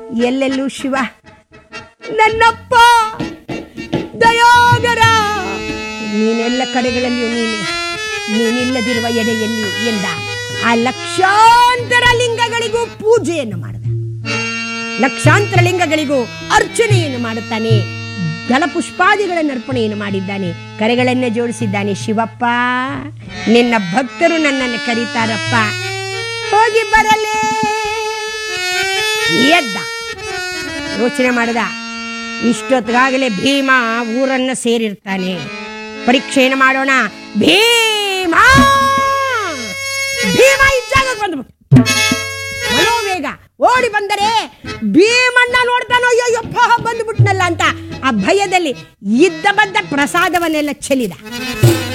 ಎಲ್ಲೆಲ್ಲೂ ಶಿವ ನನ್ನಪ್ಪ ದಯಾಗರ ನೀನೆಲ್ಲ ಕಡೆಗಳಲ್ಲಿಯೂ ನೀನೆ ನೀನಿಲ್ಲದಿರುವ ಎಡೆಯಲ್ಲಿ ಎಂದ ಆ ಲಕ್ಷಾಂತರ ಲಿಂಗಗಳಿಗೂ ಪೂಜೆಯನ್ನು ಮಾಡಿದ ಲಕ್ಷಾಂತರ ಲಿಂಗಗಳಿಗೂ ಅರ್ಚನೆಯನ್ನು ಮಾಡುತ್ತಾನೆ ಫಲಪುಷ್ಪಾದಿಗಳನ್ನು ಅರ್ಪಣೆಯನ್ನು ಮಾಡಿದ್ದಾನೆ ಕರೆಗಳನ್ನೇ ಜೋಡಿಸಿದ್ದಾನೆ ಶಿವಪ್ಪ ನಿನ್ನ ಭಕ್ತರು ನನ್ನನ್ನು ಕರೀತಾರಪ್ಪ ಹೋಗಿ ಬರಲೇ ಎದ್ದ ಯೋಚನೆ ಮಾಡಿದ ಇಷ್ಟೊತ್ತಿಗಾಗಲೇ ಭೀಮ ಊರನ್ನ ಸೇರಿರ್ತಾನೆ ಪರೀಕ್ಷೆಯನ್ನು ಮಾಡೋಣ ಭೀಮ ಭೀಮ ಇಚ್ಚಾಗ ಬಂದ್ಬಿಟ್ಟು ಮನೋವೇಗ ಓಡಿ ಬಂದರೆ ಭೀಮಣ್ಣ ನೋಡ್ತಾನೋ ಅಯ್ಯಪ್ಪ ಬಂದ್ಬಿಟ್ನಲ್ಲ ಅಂತ ಆ ಭಯದಲ್ಲಿ ಇದ್ದ ಬದ್ದ ಪ್ರಸಾದವನ್ನೆಲ್ಲ ಚೆಲ್ಲಿದ